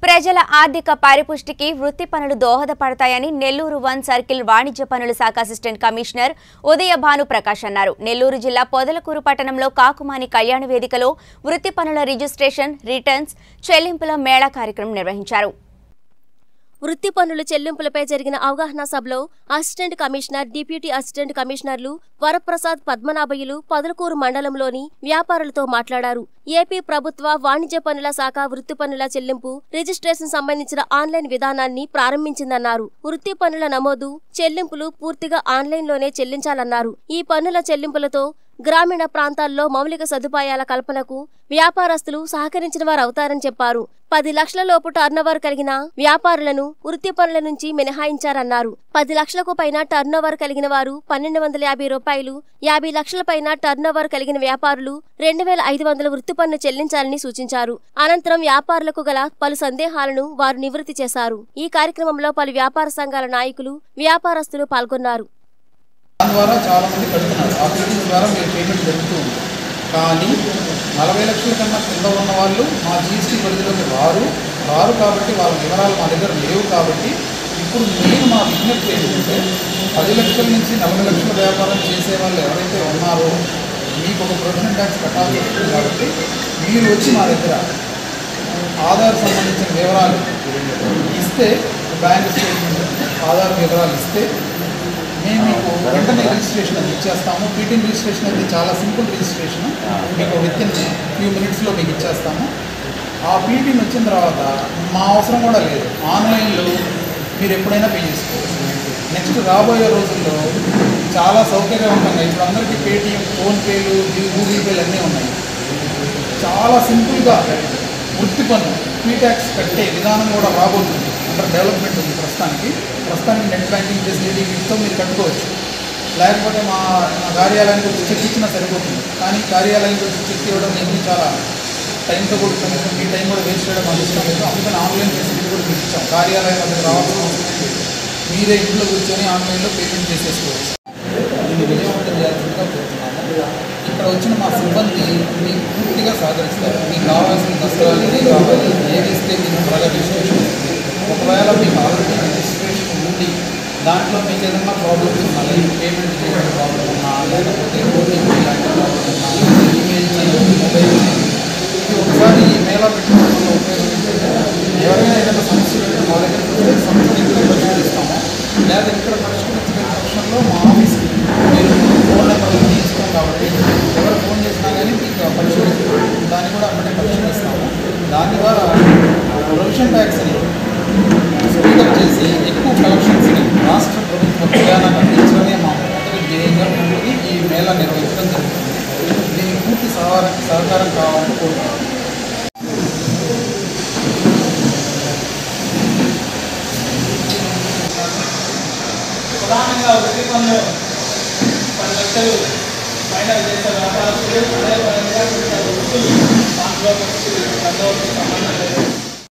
ప్రజల ఆర్థిక పరిపుష్టికి వృత్తి పనులు దోహదపడతాయని నెల్లూరు వన్ సర్కిల్ వాణిజ్య పనుల శాఖ అసిస్టెంట్ కమిషనర్ ఉదయ భాను ప్రకాష్ అన్నారు నెల్లూరు జిల్లా పొదలకూరు పట్టణంలో కాకుమాని కళ్యాణ వేదికలో వృత్తి పనుల రిజిస్ట్రేషన్ రిటర్న్స్ చెల్లింపుల మేళా కార్యక్రమం నిర్వహించారు వృత్తి పన్నుల చెల్లింపులపై జరిగిన అవగాహన సభలో అసిస్టెంట్ కమిషనర్ డిప్యూటీ అసిస్టెంట్ కమిషనర్లు వరప్రసాద్ పద్మనాభయ్యలు పొదలకూరు మండలంలోని వ్యాపారులతో మాట్లాడారు ఏపీ ప్రభుత్వ వాణిజ్య పన్నుల శాఖ వృత్తి పన్నుల చెల్లింపు రిజిస్ట్రేషన్ సంబంధించిన ఆన్లైన్ విధానాన్ని ప్రారంభించిందన్నారు వృత్తి పన్నుల నమోదు చెల్లింపులు పూర్తిగా ఆన్లైన్లోనే చెల్లించాలన్నారు ఈ పన్నుల చెల్లింపులతో గ్రామీణ ప్రాంతాల్లో మౌలిక సదుపాయాల కల్పనకు వ్యాపారస్తులు సహకరించిన వారు అవుతారని చెప్పారు పది లక్షల లోపు టర్నోవర్ కలిగిన వ్యాపారులను వృత్తి పనుల నుంచి మినహాయించారన్నారు పది లక్షలకు పైన టర్నోవర్ కలిగిన వారు పన్నెండు వందల యాభై రూపాయలు యాభై లక్షల పైన టర్నోవర్ కలిగిన వ్యాపారులు రెండు వేల ఐదు వందల వృత్తి పన్ను చెల్లించాలని సూచించారు అనంతరం వ్యాపారులకు గల పలు సందేహాలను వారు నివృత్తి చేశారు ఈ కార్యక్రమంలో పలు వ్యాపార సంఘాల నాయకులు వ్యాపారస్తులు పాల్గొన్నారు దాని ద్వారా చాలా మంది కడుతున్నారు ఆ ఫీడింగ్ ద్వారా మీరు పేమెంట్ జరుగుతూ ఉంది కానీ నలభై లక్షల కన్నా కింద ఉన్న వాళ్ళు మా జీఎస్టీ పరిధిలోకి రారు రారు కాబట్టి వాళ్ళ వివరాలు మా దగ్గర లేవు కాబట్టి ఇప్పుడు నేను మా విజ్ఞప్తి ఏంటంటే పది లక్షల నుంచి నలభై లక్షల వ్యాపారం చేసే వాళ్ళు ఎవరైతే ఉన్నారో మీకు ఒక ప్రొవిజన్ ట్యాక్స్ కట్టాల్సి వస్తుంది కాబట్టి మీరు వచ్చి మా దగ్గర ఆధార్ సంబంధించిన వివరాలు ఇస్తే బ్యాంక్ స్టేట్మెంట్ ఆధార్ వివరాలు ఇస్తే మేము మీకు వెంటనే రిజిస్ట్రేషన్ అది ఇచ్చేస్తాము పీటింగ్ రిజిస్ట్రేషన్ అనేది చాలా సింపుల్ రిజిస్ట్రేషన్ మీకు విత్ ఇన్ ఫ్యూ మినిట్స్లో మీకు ఇచ్చేస్తాము ఆ పీటింగ్ వచ్చిన తర్వాత మా అవసరం కూడా లేదు ఆన్లైన్లో మీరు ఎప్పుడైనా పే చేసుకోవచ్చు నెక్స్ట్ రాబోయే రోజుల్లో చాలా సౌకర్యవంతంగా ఇప్పుడు అందరికీ పేటిఎం ఫోన్పేలు గూగుల్ పేలు అన్నీ ఉన్నాయి చాలా సింపుల్గా వృత్తి పన్ను ఫ్రీ ట్యాక్స్ కట్టే విధానం కూడా రాబోతుంది అండర్ డెవలప్మెంట్ ఉంది ప్రస్తుతానికి ప్రస్తుతానికి నెట్ బ్యాంకింగ్ ఫెసిలిటీ వీటితో మీరు కట్టుకోవచ్చు లేకపోతే మా మా కార్యాలయానికి వచ్చి చెక్ ఇచ్చినా సరిపోతుంది కానీ కార్యాలయానికి వచ్చి చెక్ ఇవ్వడం మీకు చాలా టైంతో కూడుకుని మీ టైం కూడా వేస్ట్ చేయడం మాకు ఇష్టం లేదు అందుకని ఆన్లైన్ ఫెసిలిటీ కూడా మీకు ఇచ్చాం కార్యాలయం దగ్గర రావాల్సిన అవసరం లేదు మీరే ఇంట్లో కూర్చొని ఆన్లైన్లో పేమెంట్ చేసేసుకోవచ్చు దీన్ని విజయవంతం చేయాల్సిందిగా కోరుతున్నాము ఇక్కడ వచ్చిన మా సిబ్బంది మీకు పూర్తిగా సహకరిస్తారు మీకు కావాల్సిన దసరాలు ఏది కావాలి ఏది ఇస్తే మీకు త్వరగా రిజిస్ట్రేషన్ వస్తుంది ఒకవేళ మీకు ఆల్రెడీ రిజిస్ట్రేషన్ ఉండి దాంట్లో మీకు ఏదైనా ప్రాబ్లమ్స్ ఉన్నాయి పేమెంట్ చేయడం ప్రాబ్లం ఉన్నా లేకపోతే ఓటీపీ లాంటి ప్రాబ్లం ఉన్నా ఈమెయిల్ చేయండి మొబైల్ చేయండి ఇది ఒకసారి ఈ మేళా పెట్టుకోవడం వల్ల ఉపయోగం ఏంటంటే ఎవరైనా ఏదైనా సమస్య పెట్టి మా దగ్గర వస్తే సమస్యను ఇక్కడ పరిష్కరిస్తాము లేదా ఇక్కడ పరిష్కరించిన పక్షంలో మా ఆఫీస్కి మీరు ఫోన్ నెంబర్ తీసుకోం కాబట్టి ఎవరు ఫోన్ చేసినా కానీ మీకు పరిష్కరిస్తాము దాన్ని కూడా అమ్మటే పరిష్కరిస్తాము దాని ద్వారా ప్రొవిషన్ ట్యాక్స్ అని స్పీకప్ చేసి ఎక్కువ కలెక్షన్స్ని రాష్ట్ర ప్రభుత్వ ఖజానాకు అందించడమే మా మొదటి ధ్యేయంగా ఉంటుంది ఈ మేళా నిర్వహించడం జరుగుతుంది దీనికి పూర్తి సహకారం సహకారం కావాలని కోరుతున్నాను ప్రధానంగా వృత్తి పనులు పది లక్షలు పైన చేసే వ్యాపారస్తులు అదే పరంగా కొన్ని వృత్తులు దాంట్లో సంబంధం లేదు